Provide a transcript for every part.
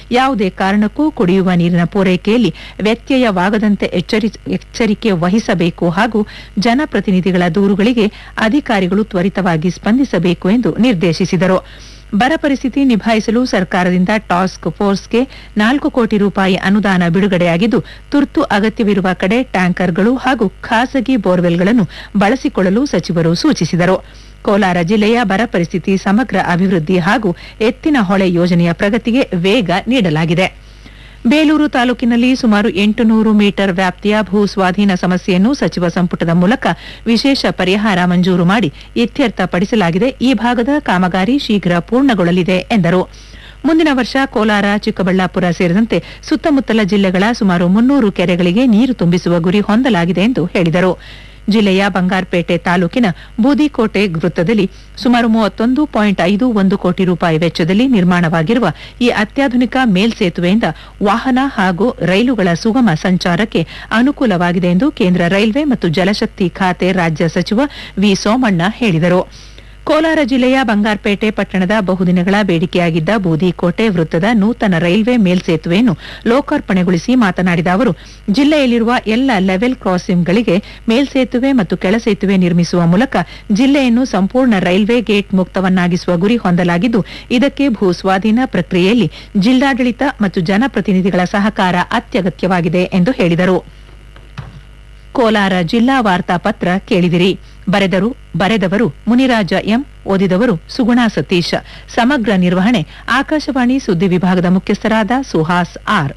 ಯಾವುದೇ ಕಾರಣಕ್ಕೂ ಕುಡಿಯುವ ನೀರಿನ ಪೂರೈಕೆಯಲ್ಲಿ ವ್ಯತ್ಯಯವಾಗದಂತೆ ಎಚ್ಚರಿ ಎಚ್ಚರಿಕೆ ವಹಿಸಬೇಕು ಹಾಗೂ ಜನಪ್ರತಿನಿಧಿಗಳ ದೂರುಗಳಿಗೆ ಅಧಿಕಾರಿಗಳು ತ್ವರಿತವಾಗಿ ಸ್ಪಂದಿಸಬೇಕು ಎಂದು ನಿರ್ದೇಶಿಸಿದರು ಬರ ಪರಿಸ್ಥಿತಿ ನಿಭಾಯಿಸಲು ಸರ್ಕಾರದಿಂದ ಟಾಸ್ಕ್ ಫೋರ್ಸ್ಗೆ ನಾಲ್ಕು ಕೋಟಿ ರೂಪಾಯಿ ಅನುದಾನ ಬಿಡುಗಡೆಯಾಗಿದ್ದು ತುರ್ತು ಅಗತ್ಯವಿರುವ ಕಡೆ ಟ್ಯಾಂಕರ್ಗಳು ಹಾಗೂ ಖಾಸಗಿ ಬೋರ್ವೆಲ್ಗಳನ್ನು ಬಳಸಿಕೊಳ್ಳಲು ಸಚಿವರು ಸೂಚಿಸಿದರು ಕೋಲಾರ ಜಿಲ್ಲೆಯ ಬರ ಪರಿಸ್ಥಿತಿ ಸಮಗ್ರ ಅಭಿವೃದ್ಧಿ ಹಾಗೂ ಎತ್ತಿನ ಹೊಳೆ ಯೋಜನೆಯ ಪ್ರಗತಿಗೆ ವೇಗ ನೀಡಲಾಗಿದೆ ಬೇಲೂರು ತಾಲೂಕಿನಲ್ಲಿ ಸುಮಾರು ಎಂಟುನೂರು ಮೀಟರ್ ವ್ಯಾಪ್ತಿಯ ಭೂ ಸ್ವಾಧೀನ ಸಮಸ್ಯೆಯನ್ನು ಸಚಿವ ಸಂಪುಟದ ಮೂಲಕ ವಿಶೇಷ ಪರಿಹಾರ ಮಂಜೂರು ಮಾಡಿ ಇತ್ಯರ್ಥಪಡಿಸಲಾಗಿದೆ ಈ ಭಾಗದ ಕಾಮಗಾರಿ ಶೀಘ್ರ ಪೂರ್ಣಗೊಳ್ಳಲಿದೆ ಎಂದರು ಮುಂದಿನ ವರ್ಷ ಕೋಲಾರ ಚಿಕ್ಕಬಳ್ಳಾಪುರ ಸೇರಿದಂತೆ ಸುತ್ತಮುತ್ತಲ ಜಿಲ್ಲೆಗಳ ಸುಮಾರು ಮುನ್ನೂರು ಕೆರೆಗಳಿಗೆ ನೀರು ತುಂಬಿಸುವ ಗುರಿ ಹೊಂದಲಾಗಿದೆ ಎಂದು ಹೇಳಿದರು ಜಿಲ್ಲೆಯ ಬಂಗಾರಪೇಟೆ ತಾಲೂಕಿನ ಬೂದಿಕೋಟೆ ವೃತ್ತದಲ್ಲಿ ಸುಮಾರು ಮೂವತ್ತೊಂದು ಪಾಯಿಂಟ್ ಐದು ಒಂದು ಕೋಟಿ ರೂಪಾಯಿ ವೆಚ್ಚದಲ್ಲಿ ನಿರ್ಮಾಣವಾಗಿರುವ ಈ ಅತ್ಯಾಧುನಿಕ ಮೇಲ್ಸೇತುವೆಯಿಂದ ವಾಹನ ಹಾಗೂ ರೈಲುಗಳ ಸುಗಮ ಸಂಚಾರಕ್ಕೆ ಅನುಕೂಲವಾಗಿದೆ ಎಂದು ಕೇಂದ್ರ ರೈಲ್ವೆ ಮತ್ತು ಜಲಶಕ್ತಿ ಖಾತೆ ರಾಜ್ಯ ಸಚಿವ ವಿ ಸೋಮಣ್ಣ ಹೇಳಿದರು ಕೋಲಾರ ಜಿಲ್ಲೆಯ ಬಂಗಾರಪೇಟೆ ಪಟ್ಟಣದ ಬಹುದಿನಗಳ ಬೇಡಿಕೆಯಾಗಿದ್ದ ಬೂದಿಕೋಟೆ ವೃತ್ತದ ನೂತನ ರೈಲ್ವೆ ಮೇಲ್ಸೇತುವೆಯನ್ನು ಲೋಕಾರ್ಪಣೆಗೊಳಿಸಿ ಮಾತನಾಡಿದ ಅವರು ಜಿಲ್ಲೆಯಲ್ಲಿರುವ ಎಲ್ಲ ಲೆವೆಲ್ ಕ್ರಾಸಿಂಗ್ಗಳಿಗೆ ಮೇಲ್ಸೇತುವೆ ಮತ್ತು ಕೆಳಸೇತುವೆ ನಿರ್ಮಿಸುವ ಮೂಲಕ ಜಿಲ್ಲೆಯನ್ನು ಸಂಪೂರ್ಣ ರೈಲ್ವೆ ಗೇಟ್ ಮುಕ್ತವನ್ನಾಗಿಸುವ ಗುರಿ ಹೊಂದಲಾಗಿದ್ದು ಇದಕ್ಕೆ ಭೂ ಸ್ವಾಧೀನ ಪ್ರಕ್ರಿಯೆಯಲ್ಲಿ ಜಿಲ್ಲಾಡಳಿತ ಮತ್ತು ಜನಪ್ರತಿನಿಧಿಗಳ ಸಹಕಾರ ಅತ್ಯಗತ್ಯವಾಗಿದೆ ಎಂದು ಹೇಳಿದರು ಕೋಲಾರ ಜಿಲ್ಲಾ ವಾರ್ತಾ ಪತ್ರ ಕೇಳಿದಿರಿ ಬರೆದರು ಬರೆದವರು ಮುನಿರಾಜ ಎಂ ಓದಿದವರು ಸುಗುಣಾ ಸತೀಶ್ ಸಮಗ್ರ ನಿರ್ವಹಣೆ ಆಕಾಶವಾಣಿ ಸುದ್ದಿ ವಿಭಾಗದ ಮುಖ್ಯಸ್ಥರಾದ Suhas R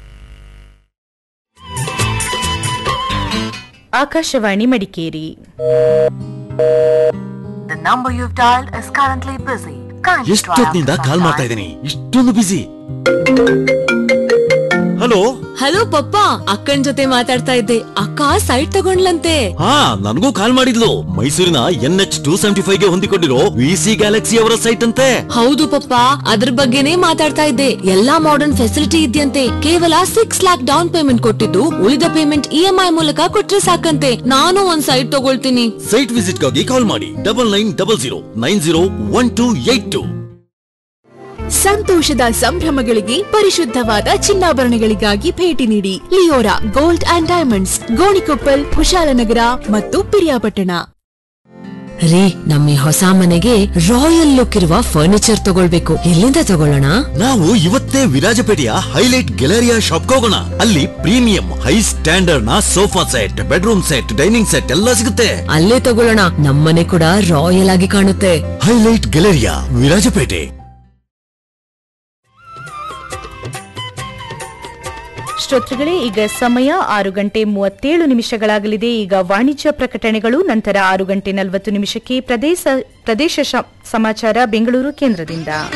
Akashvani Madikeri The number you've dialed is currently busy. Kindly try ಎಷ್ಟೊತ್ತಿನಿಂದ after ಕಾಲ್ some ಮಾಡ್ತಾ time. ಇದ್ದೀನಿ ಇಷ್ಟೊಂದು ಬಿಸಿ ಹಲೋ ಹಲೋ ಪಪ್ಪ ಅಕ್ಕನ್ ಜೊತೆ ಮಾತಾಡ್ತಾ ಇದ್ದೆ ಅಕ್ಕ ಸೈಟ್ ತಗೊಂಡ್ಲಂತೆ ಹಾ ನನಗೂ ಕಾಲ್ ಮಾಡಿದ್ಲು ಮೈಸೂರಿನ N H two seventy five ಗೆ ಹೊಂದಿಕೊಂಡಿರೋ ವಿ ಸಿ ಗ್ಯಾಲಕ್ಸಿ ಅವರ ಸೈಟ್ ಅಂತೆ ಹೌದು ಪಪ್ಪ ಅದ್ರ ಬಗ್ಗೆನೇ ಮಾತಾಡ್ತಾ ಇದ್ದೆ ಎಲ್ಲಾ ಮಾಡರ್ನ್ ಫೆಸಿಲಿಟಿ ಇದೆಯಂತೆ ಕೇವಲ ಸಿಕ್ಸ್ ಲ್ಯಾಕ್ ಡೌನ್ ಪೇಮೆಂಟ್ ಕೊಟ್ಟಿದ್ದು ಉಳಿದ ಪೇಮೆಂಟ್ ಇ ಎಂ ಐ ಮೂಲಕ ಕೊಟ್ರೆ ಸಾಕಂತೆ ನಾನು ಒಂದ್ ಸೈಟ್ ತಗೊಳ್ತೀನಿ ಸೈಟ್ ವಿಸಿಟ್ ಗಾಗಿ ಕಾಲ್ ಮಾಡಿ double nine double zero nine zero one two eight two ಸಂತೋಷದ ಸಂಭ್ರಮಗಳಿಗೆ ಪರಿಶುದ್ಧವಾದ ಚಿನ್ನಾಭರಣಗಳಿಗಾಗಿ ಭೇಟಿ ನೀಡಿ Leora gold and diamonds Gonikoppal Kushalnagar ಮತ್ತು ಪಿರಿಯಾಪಟ್ಟಣ ರೀ ನಮ್ಮ ಈ ಹೊಸ ಮನೆಗೆ ರಾಯಲ್ ಲುಕ್ ಇರುವ ಫರ್ನಿಚರ್ ತಗೊಳ್ಬೇಕು ಎಲ್ಲಿಂದ ತಗೊಳ್ಳೋಣ ನಾವು ಇವತ್ತೇ ವಿರಾಜಪೇಟೆಯ ಹೈಲೈಟ್ ಗ್ಯಾಲರಿಯಾ ಶಾಪ್ ಹೋಗೋಣ ಅಲ್ಲಿ ಪ್ರೀಮಿಯಂ ಹೈ ಸ್ಟ್ಯಾಂಡರ್ಡ್ ನ sofa set bedroom set dining set ಎಲ್ಲ ಸಿಗುತ್ತೆ ಅಲ್ಲೇ ತಗೊಳ್ಳೋಣ ನಮ್ಮನೆ ಕೂಡ ರಾಯಲ್ ಆಗಿ ಕಾಣುತ್ತೆ ಹೈಲೈಟ್ ಗ್ಯಾಲರಿಯಾ ವಿರಾಜಪೇಟೆ ಶ್ರೋತೃಗಳೇ ಈಗ ಸಮಯ ಆರು ಗಂಟೆ ಮೂವತ್ತೇಳು ನಿಮಿಷಗಳಾಗಲಿದೆ ಈಗ ವಾಣಿಜ್ಯ ಪ್ರಕಟಣೆಗಳು ನಂತರ ಆರು ಗಂಟೆ ನಲವತ್ತು ನಿಮಿಷಕ್ಕೆ ಪ್ರದೇಶ ಪ್ರದೇಶ ಶ- ಸಮಾಚಾರ ಬೆಂಗಳೂರು ಕೇಂದ್ರದಿಂದ